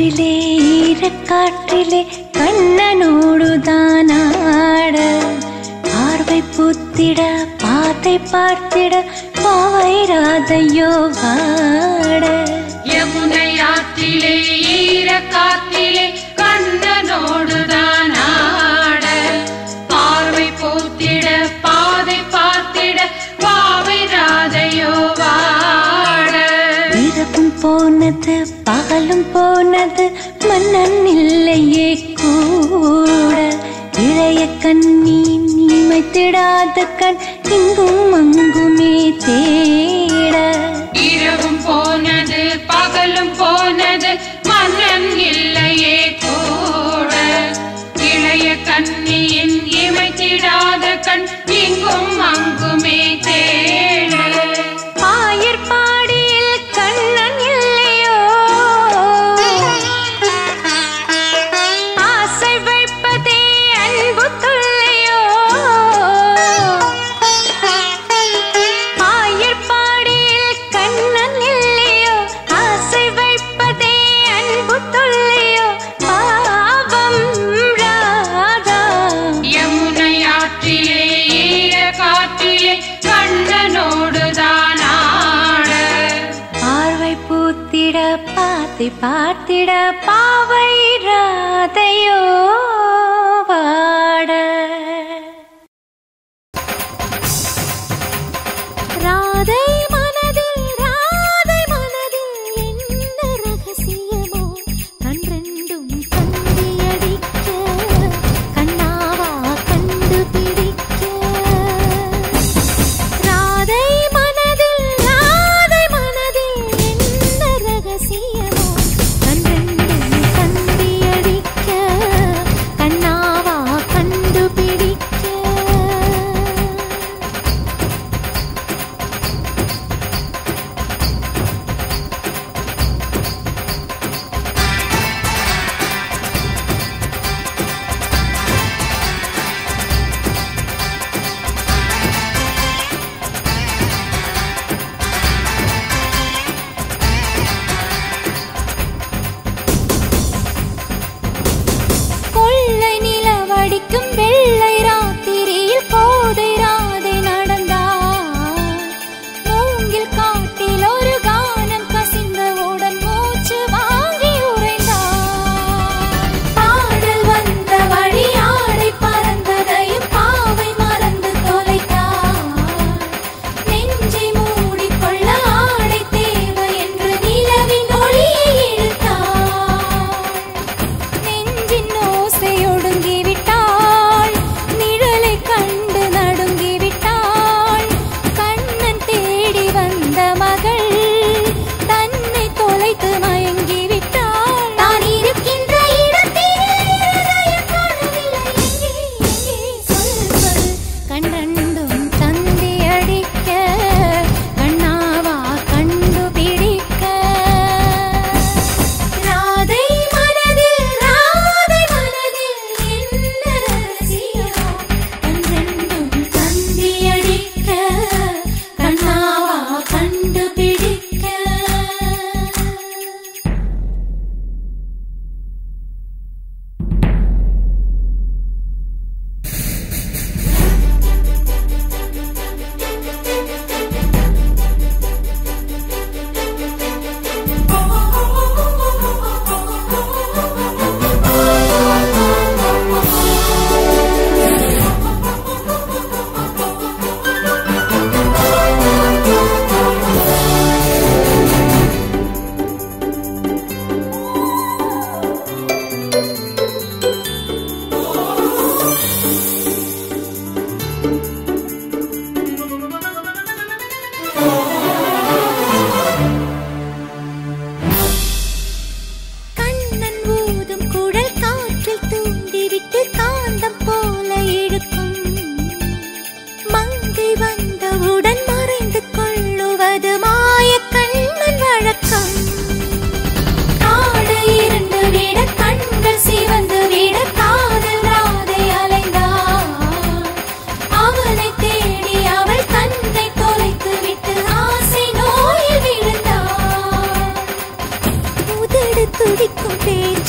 காற்றிலே ஈரக்காற்றிலே கண்ணனோடுதான் ஆட பார்வை பூத்திட பாத்தை பார்த்திட பாவைராதையோ வாட யமுனை ஆற்றிலே ஈர காத்திலே கண்ணனோடுதான் ஆட பார்வை போத்திட பாதை பார்த்திட பாவை ராதையோ வாட இரவும் போனது பகலும் போனது மன்னன் இல்லையே கூட இளைய கண்ணி நீமைத்திடாத கண் இங்கும் அங்குமே தேட இரவும் போனது பகலும் போனது மன்னன் இல்லையே கூட இளைய கண்ணியின் இமைத்திடாத கண் இங்கும் அங்குமே தேட ஆயர்பாடியில் கண்ணன் இல்லையோ ஆசை வைப்பதே அன்பு தொல்லையோ ஆயர்பாடியில் கண்ணன் இல்லையோ ஆசை வைப்பதே அன்பு தொல்லையோ பாவம் ராதா யமுனை ஆற்றிலே ஈர காற்றிலே கண்ணனோடுதான் ஆட பார்வை பூத்திட பாத்தி பார்த்திட பாவை ராதையோ வாட ராதை மனதில் ராதை மனதில் என்ன ரகசியமோ கண்ரெண்டும் கந்தியடிக்க கண்ணாவா கண்டுபிடிக்க ராதை மனதில் ராதை மனதில் என்ன ரகசியமோ கண்ரெண்டும் கந்தியடிக்க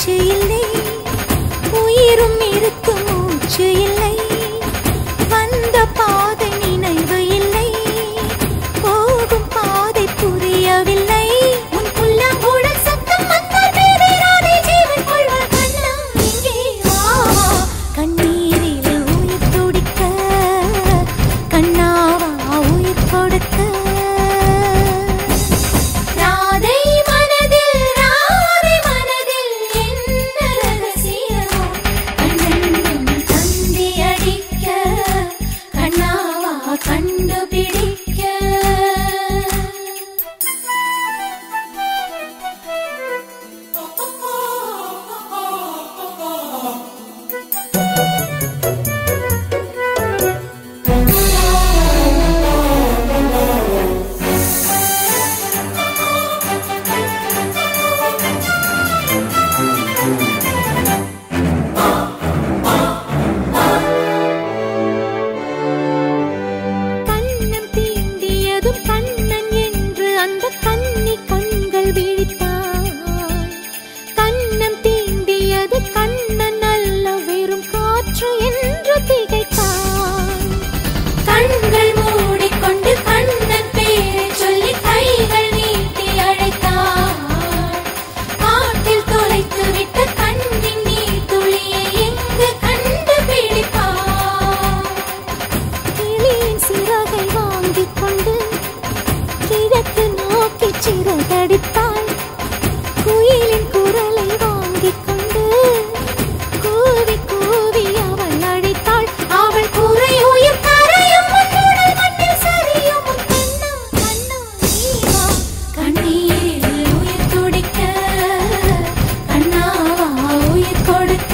பேச்சு இல்லை உயிரும் இருக்கும் மூச்சு இல்லை வந்த பாதை நினைவு இல்லை போகும் பாதை புரியவில்லை உன் புல்லாங்குழல் சத்தம் வந்தால் பேரிராதே ஜீவன் கொள்வார் கண்ணா இங்கே வா வா. கண்ணீரில் உயிர் துடிக்க கண்ணாவா உயிர் கொடுக்க ராதை மனதில் ராதை மனதில் என்ன ரகசியமோ கண்ணெண்ணும் தந்தி அடிக்க கண்ணாவா கண்டுபிடிக்க கண்ணம் தீண்டியதும் கண்ணன் என்று அந்த கன்னி கண்கள் விழித்தாள் கண்ணம் தீண்டியது கண்ணன் அல்ல வெறும் காற்று என்று திகைத்தாள் கண்கள் மூடிக்கொண்டு கண்ணன் பேரை சொல்லி கைகள் நீட்டி அழைத்தாள் காட்டில் தொலைத்து விட்ட கண்ணின் நீர் துளியை எங்கு கண்டுபிடிப்பாள் கிளியின் சிறகை வாங்கிக் கொண்டு கிழக்கு நோக்கி சிறகடித்தாள் குயிலின் குரலை வாங்கிக் கொண்டு கூவி கூவி அவள் அழைத்தாள் அவள் கூரை உயிர் கரையும் உன்னுடல் மண்ணில் சரியும் உன் கண்ணா கண்ணா நீ வா கண்ணீரில் உயிர் துடிக்க கண்ணாவா உயிர் கொடுக்க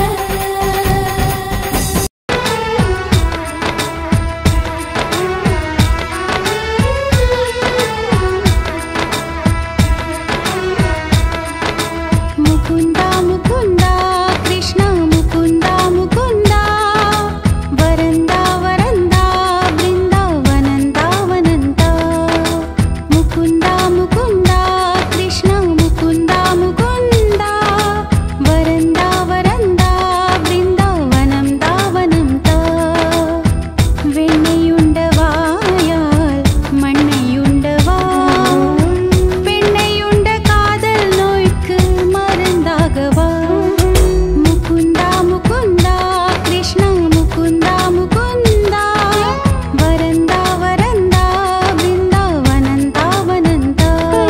முகுந்தா முகுந்தா கிருஷ்ணா முகுந்தா முகுந்தா வரந்தா வரந்தா பிருந்தாவனந்தா வனந்தா முகுந்தா முகுந்தா கிருஷ்ணா முகுந்தா முகுந்தா வரந்தா வரந்தா பிருந்தாவனம் தாவனம் தா வெண்ணையுண்ட வாயால் மண்ணையுண்டவா பெண்ணையுண்ட காதல் நோய்க்கு மருந்தாகவா முகுந்தா முகுந்தா கிருஷ்ணா முகுந்தா முகுந்தா வரந்தா வரந்தா பிருந்தாவனந்தா வனந்தா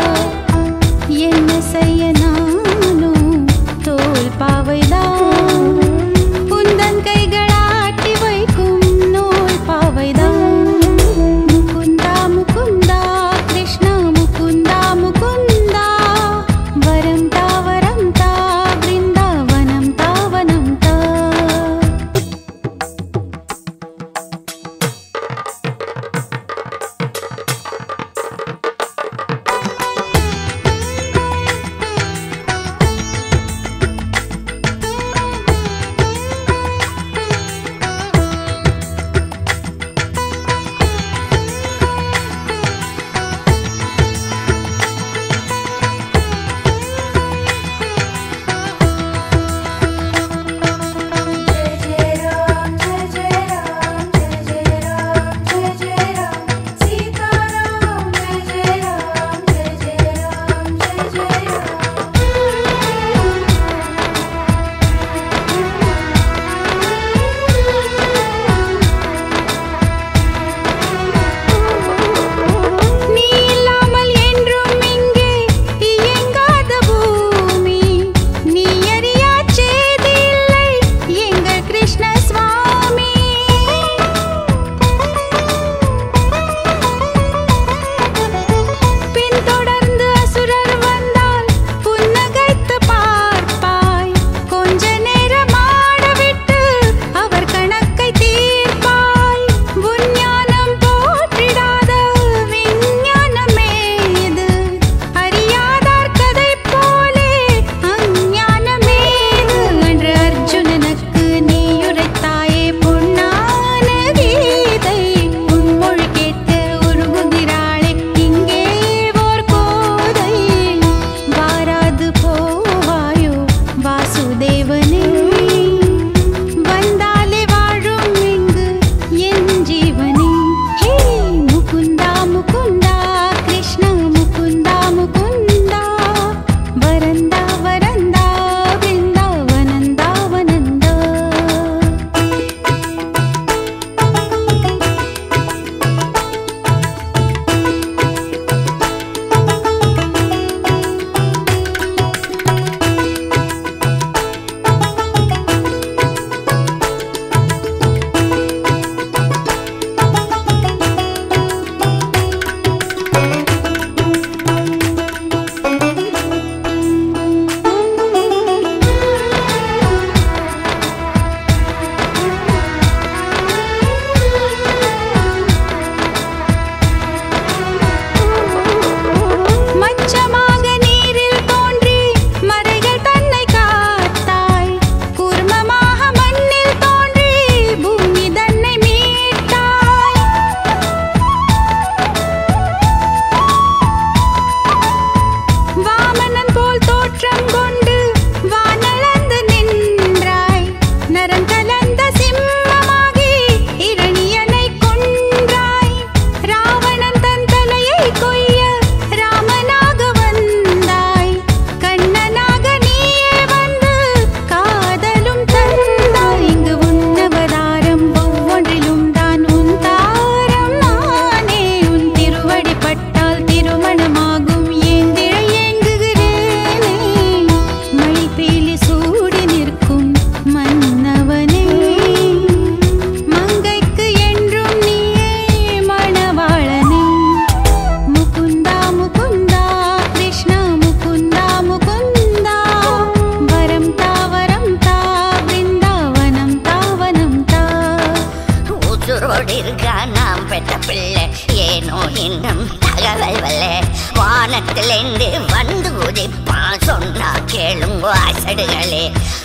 பெற்ற பிள்ளை ஏனோ இன்னும் தகவல் வல்ல வானத்திலிருந்து வந்து உதிப்பான் சொன்னா கேளுங்க அசடுகளே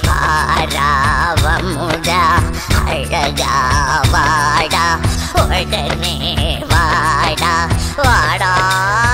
ஆராவமுதா அழகா வாடா உடனே வாடா வாடா